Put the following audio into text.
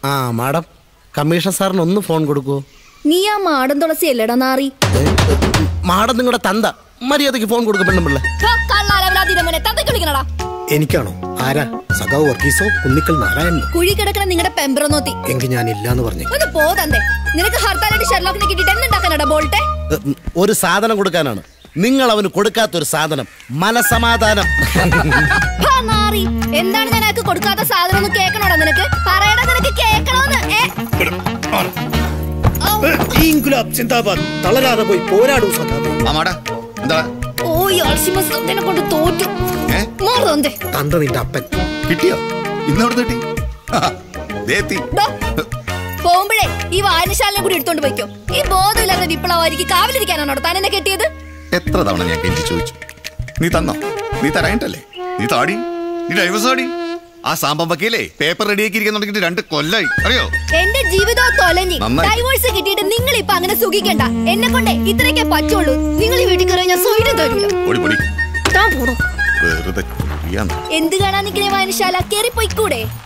ആ madam commission സാറിന് ഒന്ന് ഫോൺ കൊടുക്കൂ നീ ആ മാടൻ തുളസി അല്ലടാ നാറി മാഡം നിങ്ങളുടെ തന്ത മര്യാദയ്ക്ക് ഫോൺ കൊടുക്കും പെണ്ണുമ്പിള്ള കള്ളാലവലാതിരമനെ തന്തയ്ക്ക് വിളിക്കണടാ എനിക്കാണോ ആരാ സഖാവ് വർഗീസോ കുന്നിക്കൽ നാരായണനോ കുഴി കിടക്കണ നിങ്ങളുടെ പെമ്പ്രനോത്തി എങ്കിൽ ഞാൻ ഇല്ലാന്ന് പറഞ്ഞു ഒന്ന് പോ തന്തേ നിനക്ക് ഹർത്താലായിട്ട് ഷെർലോക്കിനെ കിട്ടിയിട്ട് എന്തുണ്ടാക്കാനടാ ബോൾട്ടെ ഒരു സാധനം കൊടുക്കാനാണ് നിങ്ങൾ അവന് കൊടുക്കാത്തൊരു സാധനം മനസമാധാനം ഹാ, നാറി എന്താണ് ഞാൻ അയാൾക്ക് കൊടുക്കാത്ത സാധനം ഒന്ന് കേക്കണോടാ നിനക്ക് പറയടാ നിനക്ക് കേക്കണോന്ന് ഏ? ഇൻകുലാബ് സിന്ദാബാദ് തളരാതെ പോയി പോരാടൂ സഖാവ് ആമാടാ എന്താ ഓ ഈ അൾഷിമസ് തന്തേനെ കൊണ്ട് തോറ്റു ഏ മാറ് തന്തേ തന്ത നിന്റെ അപ്പൻ കിട്ടിയോ ഇന്നെവിടെ കിട്ടി ദേ എത്തി. ദോ, പോകുമ്പഴേ ഈ വായനശാലനെ കൂടി എടുത്തോണ്ട് പോയിക്കോ ഈ ബോധമില്ലാത്ത വിപ്ലവായിരിക്കും കാവലിരിക്കാനാണോ താൻ എന്നെ കെട്ടിയത് എത്ര തവണ ഞാൻ കെഞ്ചി ചോദിച്ചു നീ തന്നോ നീ തരായിട്ടല്ലേ നീ താടി നീ ഡൈവേഴ്സ് താടി ആ സാമ്പം വക്കീലേ പേപ്പർ റെഡിയാക്കി ഇരിക്കാൻ തുടങ്ങിയിട്ട് രണ്ട് കൊല്ലായി അറിയോ എന്റെ ജീവിതം തൊലഞ്ഞി നന്നായി. ഡൈവോഴ്സ് കിട്ടിയിട്ട് നിങ്ങൾ ഇപ്പൊ അങ്ങനെ സുഖിക്കണ്ട എന്നെ കൊണ്ടേ ഇത്രയൊക്കെ പറ്റുള്ളൂ നിങ്ങൾ ഈ വീട്ടിൽ കയറിയാൽ ഞാൻ സ്വൈര്യം തരൂല ഓടി പൊടി താൻ പോടോ വെറുതെ കുറിയാൻ. എന്ത് കാണാൻ നിൽക്കണേ വായനശാല കേറി പോയിക്കൂടെ